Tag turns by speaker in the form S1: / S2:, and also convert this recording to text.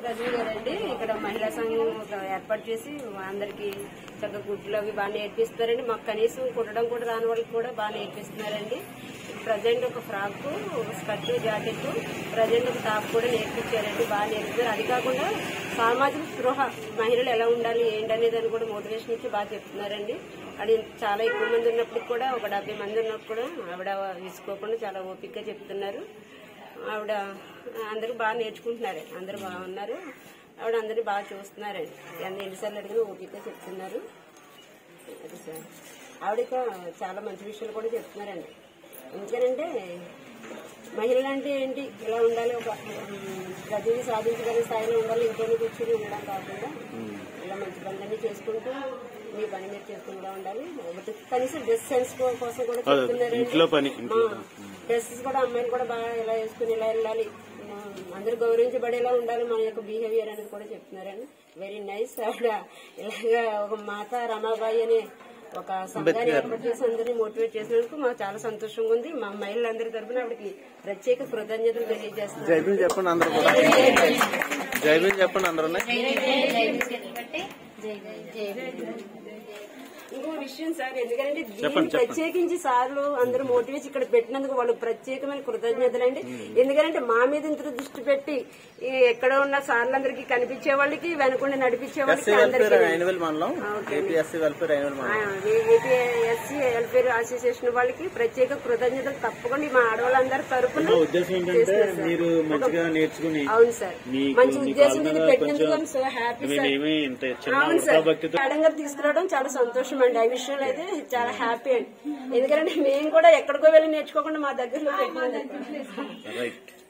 S1: రజనీ గారండి ఇక్కడ మహిళా సంఘం ఒక ఏర్పాటు చేసి అందరికి చక్కగా గుడ్లు అవి బాగా నేర్పిస్తారండి మాకు కనీసం కుట్టడం కూడా రాని వాళ్ళకి కూడా బాగా నేర్పిస్తున్నారండి ప్రజెంట్ ఒక ఫ్రాక్ స్కర్ట్ జాకెట్ ప్రజెంట్ ఒక టాప్ కూడా నేర్పించారండి బాగా నేర్పిస్తారు అది కాకుండా సామాజిక స్పృహ మహిళలు ఎలా ఉండాలి ఏంటనేది అని కూడా మోటివేషన్ ఇచ్చి బాగా చెప్తున్నారండి అది చాలా ఎక్కువ మంది ఉన్నప్పటికి కూడా ఒక డెబ్బై మంది ఉన్నప్పుడు కూడా ఆవిడ విసుకోకుండా చాలా ఓపికగా చెప్తున్నారు ఆవిడ అందరూ బాగా నేర్చుకుంటున్నారు అందరూ బాగున్నారు ఆవిడ అందరినీ బాగా చూస్తున్నారండి ఎంత ఎన్నిసార్లు అడిగినా ఓపిక చెప్తున్నారు అది సార్ ఆవిడ ఇంకా చాలా మంచి విషయాలు కూడా చెప్తున్నారండి ఎందుకనంటే మహిళలు అంటే ఏంటి ఇలా ఉండాలి ఒక ఉమ్, ప్రతిదీ సాధించగలిగే స్థాయిలో ఉండాలి ఇంట్లోనే కూర్చొని ఉండడం కాకుండా ఇలా మంచి పనులన్నీ చేసుకుంటూ మీ పని మీరు చేసుకుంటూ ఉండాలి ఒకటి కనీసం డ్రెస్ సెన్స్ కోసం కూడా చెప్తున్నారండి
S2: ఇంట్లో పని, ఇంట్లో
S1: డ్రెస్సెస్ కూడా అమ్మాయిలు కూడా బాగా ఇలా వేసుకుని ఇలా వెళ్ళాలి ఆ, అందరూ గౌరవించబడేలా ఉండాలి మన యొక్క బిహేవియర్ అనేది కూడా చెప్తున్నారండి వెరీ నైస్ ఆవిడ ఇలాగా ఒక మాత రమాబాయి అనే ఒక సంఘాన్ని ఏర్పాటు చేసి అందరినీ మోటివేట్ చేసినందుకు మాకు చాలా సంతోషంగా ఉంది మా మహిళలందరి తరఫున ఆవిడకి ప్రత్యేక కృతజ్ఞతలు తెలియజేస్తున్నాను
S2: జైబీలు చెప్పండి అందరూ కూడా జైబీలు చెప్పండి అందరూ
S1: ఇంకో విషయం సార్ ఎందుకంటే దీన్ని ప్రత్యేకించి సార్లు అందరూ మోటివేట్ ఇక్కడ పెట్టినందుకు వాళ్ళకి ప్రత్యేకమైన కృతజ్ఞతలు అండి ఎందుకంటే మా మీద ఇంత దృష్టి పెట్టి ఈ ఎక్కడ ఉన్న సార్లందరికీ కనిపించే వాళ్ళకి వెనకుండా నడిపించే
S2: ఎస్సీ
S1: వాళ్ళకి
S2: వెల్ఫేర్
S1: అందరికీ
S2: యాన్యువల్ మండలం ఏపీఎస్సీ వెల్ఫేర్ యాన్యువల్ మండలం
S1: ఏపీఎస్సీ వెల్ఫేర్ అసోసియేషన్ వాళ్ళకి ప్రత్యేక కృతజ్ఞతలు తప్పకుండా మా ఆడవాళ్ళందరి తరపున
S3: నా ఉద్దేశం ఏంటంటే
S1: చేస్తున్నారు సార్.
S3: మీరు మంచిగా నేర్చుకుని
S1: అవును సార్
S3: మీకు
S1: మంచి
S3: మీ
S1: ఉద్దేశం
S3: కాళ్ళ
S1: ఇది
S3: మీద
S1: పెట్టినందుకు
S3: కొంచెం
S1: సో హ్యాపీ సార్
S3: మేమేమి ఇంత చిన్న
S1: అవును సార్
S3: భక్తితో
S1: మేడం గారు తీసుకురావడం చాలా సంతోషం అండి ఆ విషయంలో అయితే చాలా హ్యాపీ అండి ఎందుకంటే మేము కూడా ఎక్కడికో వెళ్ళి నేర్చుకోకుండా మా దగ్గరలో పెట్టినందుకు
S3: రైట్